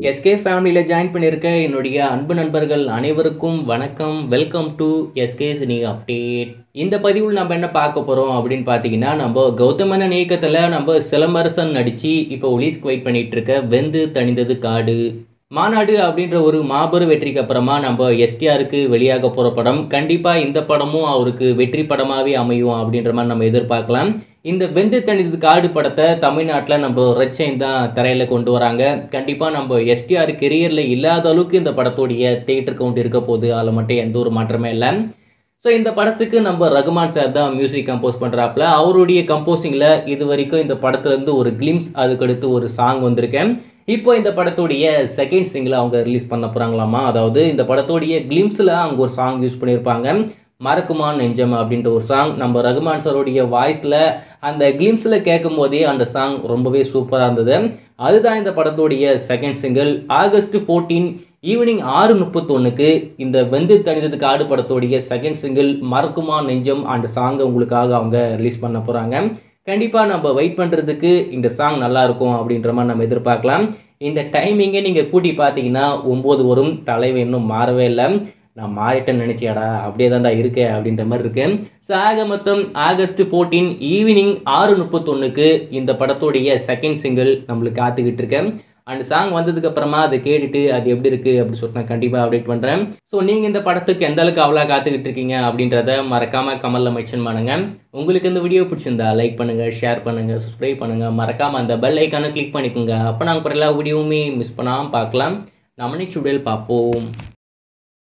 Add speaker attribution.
Speaker 1: SK ஃபேமிலியில் join பண்ணியிருக்க என்னுடைய அன்பு நண்பர்கள் அனைவருக்கும் வணக்கம் welcome to SK cine update இந்த பதிவில் நம்ம என்ன பார்க்க போகிறோம் அப்படின்னு பார்த்தீங்கன்னா நம்ம கௌதமனன் இயக்கத்தில் நம்ம சிலம்பரசன் நடித்து இப்போ ஒலிஸ்க்கு வெயிட் பண்ணிட்டு இருக்க வெந்து தணிந்தது காடு மாநாடு அப்படின்ற ஒரு மாபெரும் வெற்றிக்கு அப்புறமா நம்ம எஸ்டிஆருக்கு வெளியாக போகிற படம் கண்டிப்பாக இந்த படமும் அவருக்கு வெற்றி படமாகவே அமையும் அப்படின்ற மாதிரி நம்ம எதிர்பார்க்கலாம் இந்த வெந்து தணிந்தது காடு படத்தை தமிழ்நாட்டில் நம்ம ரச்சைன் தான் தரையில் கொண்டு வராங்க கண்டிப்பாக நம்ம எஸ்டிஆர் கெரியரில் இல்லாத அளவுக்கு இந்த படத்துடைய தேட்டர் கவுண்ட் இருக்க போகுது அதில் மட்டும் எந்த ஒரு மாற்றமே இல்லை ஸோ இந்த படத்துக்கு நம்ம ரகுமான் சார் தான் மியூசிக் கம்போஸ் பண்ணுறாப்புல அவருடைய கம்போசிங்கில் இது வரைக்கும் இந்த படத்துலேருந்து ஒரு கிளிம்ஸ் அதுக்கடுத்து ஒரு சாங் வந்திருக்கேன் இப்போ இந்த படத்துடைய செகண்ட் சிங்கில் அவங்க ரிலீஸ் பண்ண போகிறாங்களாமா அதாவது இந்த படத்துடைய கிளிம்ஸில் அவங்க ஒரு சாங் யூஸ் பண்ணியிருப்பாங்க மறக்குமா நெஞ்சம் அப்படின்ற ஒரு சாங் நம்ம ரகுமான் சாருடைய வாய்ஸில் அந்த கிளிம்ஸில் கேட்கும் போதே அந்த சாங் ரொம்பவே சூப்பராக இருந்தது அதுதான் இந்த படத்துடைய second single August fourteen evening ஆறு முப்பத்தொன்னுக்கு இந்த வெந்து தனித்தது காடு படத்துடைய செகண்ட் சிங்கிள் மறக்குமா நெஞ்சம் அந்த சாங்கை உங்களுக்காக அவங்க ரிலீஸ் பண்ண போகிறாங்க கண்டிப்பாக நம்ம வெயிட் பண்ணுறதுக்கு இந்த சாங் நல்லா இருக்கும் அப்படின்ற மாதிரி நம்ம எதிர்பார்க்கலாம் இந்த டைமிங்கை நீங்கள் கூட்டி பார்த்தீங்கன்னா ஒம்பது வரும் தலைவன் இன்னும் மாறவே இல்லை நான் மாறிட்டேன்னு நினச்சியாடா அப்படியே தான்டா இருக்கேன் அப்படின்ற மாதிரி இருக்கு ஸோ ஆக மொத்தம் ஆகஸ்ட் ஃபோர்டீன் ஈவினிங் ஆறு முப்பத்தொன்னுக்கு இந்த படத்துடைய செகண்ட் சிங்கிள் நம்மளுக்கு காத்துக்கிட்டு இருக்கேன் அந்த சாங் வந்ததுக்கு அப்புறமா அதை கேட்டுட்டு அது எப்படி இருக்குது அப்படின்னு சொல்லிட்டு நான் கண்டிப்பாக அப்டேட் பண்ணுறேன் ஸோ நீங்கள் இந்த படத்துக்கு எந்த அளவுக்கு அவ்வளோ காத்துக்கிட்டு இருக்கீங்க அப்படின்றத மறக்காமல் கமலில் மென்ஷன் பண்ணுங்கள் உங்களுக்கு இந்த வீடியோ பிடிச்சிருந்தா லைக் பண்ணுங்கள் ஷேர் பண்ணுங்கள் சப்ஸ்கிரைப் பண்ணுங்கள் மறக்காமல் அந்த பெல் ஐக்கானை கிளிக் பண்ணிக்கோங்க அப்போ நாங்கள் எல்லா வீடியோவுமே மிஸ் பண்ணாமல் பார்க்கலாம் நம்ம நெக்ஸ்ட் வீடியோவில் பார்ப்போம்